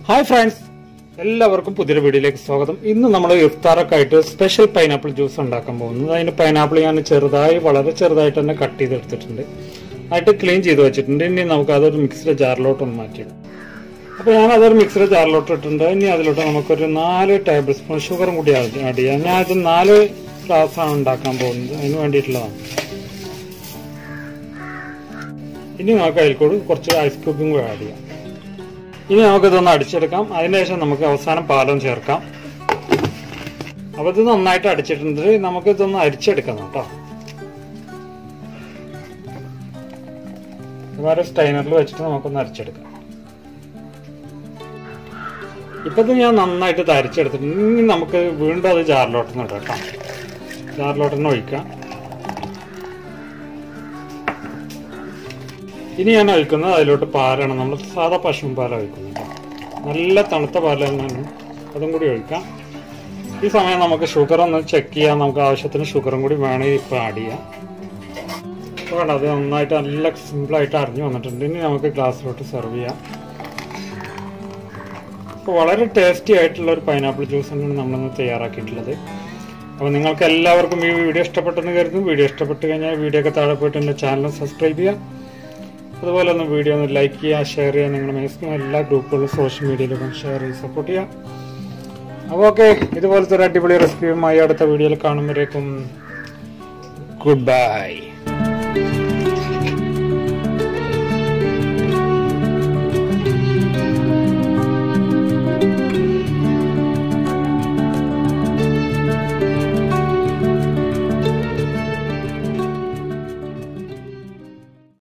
Hi friends എല്ലാവർക്കും പുതിയൊരു വീഡിയോയിലേക്ക് സ്വാഗതം ഇന്ന് നമ്മൾ ഇഫ്താറൊക്കെ ആയിട്ട് സ്പെഷ്യൽ പൈനാപ്പിൾ ജ്യൂസ് ഉണ്ടാക്കാൻ പോകുന്നത് അതിന് പൈനാപ്പിൾ ഞാൻ ചെറുതായി വളരെ ചെറുതായിട്ട് തന്നെ കട്ട് ചെയ്തെടുത്തിട്ടുണ്ട് ആയിട്ട് ക്ലീൻ ചെയ്ത് വെച്ചിട്ടുണ്ട് ഇനി നമുക്ക് അതൊരു മിക്സിയുടെ ജാറിലോട്ട് ഒന്ന് മാറ്റിയിടാം അപ്പോൾ ഞാൻ അതൊരു മിക്സിയുടെ ജാറിലോട്ട് ഇട്ടിട്ടുണ്ട് ഇനി അതിലോട്ട് നമുക്കൊരു നാല് ടേബിൾ സ്പൂൺ ഷുഗറും കൂടി ആഡ് ആഡ് ചെയ്യാം ഞാൻ ഇത് നാല് ഗ്ലാസ്സാണ് ഉണ്ടാക്കാൻ പോകുന്നത് അതിന് വേണ്ടിയിട്ടുള്ളതാണ് ഇനി നമുക്ക് അതിൽ കൂടി കുറച്ച് ഐസ് ക്യൂബും കൂടി ആഡ് ചെയ്യാം ഇനി നമുക്ക് ഇതൊന്ന് അടിച്ചെടുക്കാം അതിനുശേഷം നമുക്ക് അവസാനം പാലം ചേർക്കാം അപ്പൊ ഇത് നന്നായിട്ട് അടിച്ചിട്ടുണ്ട് നമുക്ക് ഇതൊന്ന് അരിച്ചെടുക്കണം കേട്ടോ വേറെ സ്റ്റൈനറിൽ വെച്ചിട്ട് നമുക്കൊന്ന് അരിച്ചെടുക്കാം ഇപ്പൊ ഇത് ഞാൻ നന്നായിട്ട് ഇത് അരിച്ചെടുത്തിട്ടുണ്ട് ഇനി നമുക്ക് വീണ്ടും അത് ജാറിലോട്ടൊന്ന് ഇടാം കേട്ടോ ജാറിലോട്ടൊന്ന് ഒഴിക്കാം ഇനി ഞാൻ ഒഴിക്കുന്നത് അതിലോട്ട് പാലാണ് നമ്മൾ സാധാ പശുവും പാലാണ് ഒഴിക്കുന്നത് കേട്ടോ. നല്ല തണുത്ത പാൽ തന്നെയാണ് അതും കൂടി ഒഴിക്കാം ഈ സമയം നമുക്ക് ഷുഗർ ഒന്ന് ചെക്ക് ചെയ്യാം നമുക്ക് ആവശ്യത്തിന് ഷുഗറും കൂടി വേണമെങ്കിൽ ഇപ്പോൾ ആഡ് ചെയ്യാം അപ്പോൾ വേണ്ട അത് നന്നായിട്ട് നല്ല സിമ്പിളായിട്ട് അറിഞ്ഞു വന്നിട്ടുണ്ട് ഇനി നമുക്ക് ഗ്ലാസ്സിലോട്ട് സെർവ് ചെയ്യാം അപ്പോൾ വളരെ ടേസ്റ്റി ആയിട്ടുള്ള ഒരു പൈനാപ്പിൾ ജ്യൂസ് തന്നെയാണ് നമ്മളിന്ന് തയ്യാറാക്കിയിട്ടുള്ളത് അപ്പോൾ നിങ്ങൾക്ക് എല്ലാവർക്കും ഈ വീഡിയോ ഇഷ്ടപ്പെട്ടെന്ന് കരുതുന്നു വീഡിയോ ഇഷ്ടപ്പെട്ട് കഴിഞ്ഞാൽ വീഡിയോ ഒക്കെ താഴെ പോയിട്ട് എൻ്റെ ചാനൽ സബ്സ്ക്രൈബ് ചെയ്യുക അതുപോലെ ഒന്ന് വീഡിയോ ഒന്ന് ലൈക്ക് ചെയ്യുക ഷെയർ ചെയ്യുക നിങ്ങളുടെ മാക്സിമം എല്ലാ ഗ്രൂപ്പുകളും സോഷ്യൽ മീഡിയയിലും ഷെയർ ചെയ്ത് സപ്പോർട്ട് ചെയ്യാം അപ്പോൾ ഓക്കെ ഇതുപോലത്തെ ഒരു അടിപൊളി റെസിപ്പിയുമായി അടുത്ത വീഡിയോയിൽ കാണുമ്പോഴേക്കും ഗുഡ് ബൈ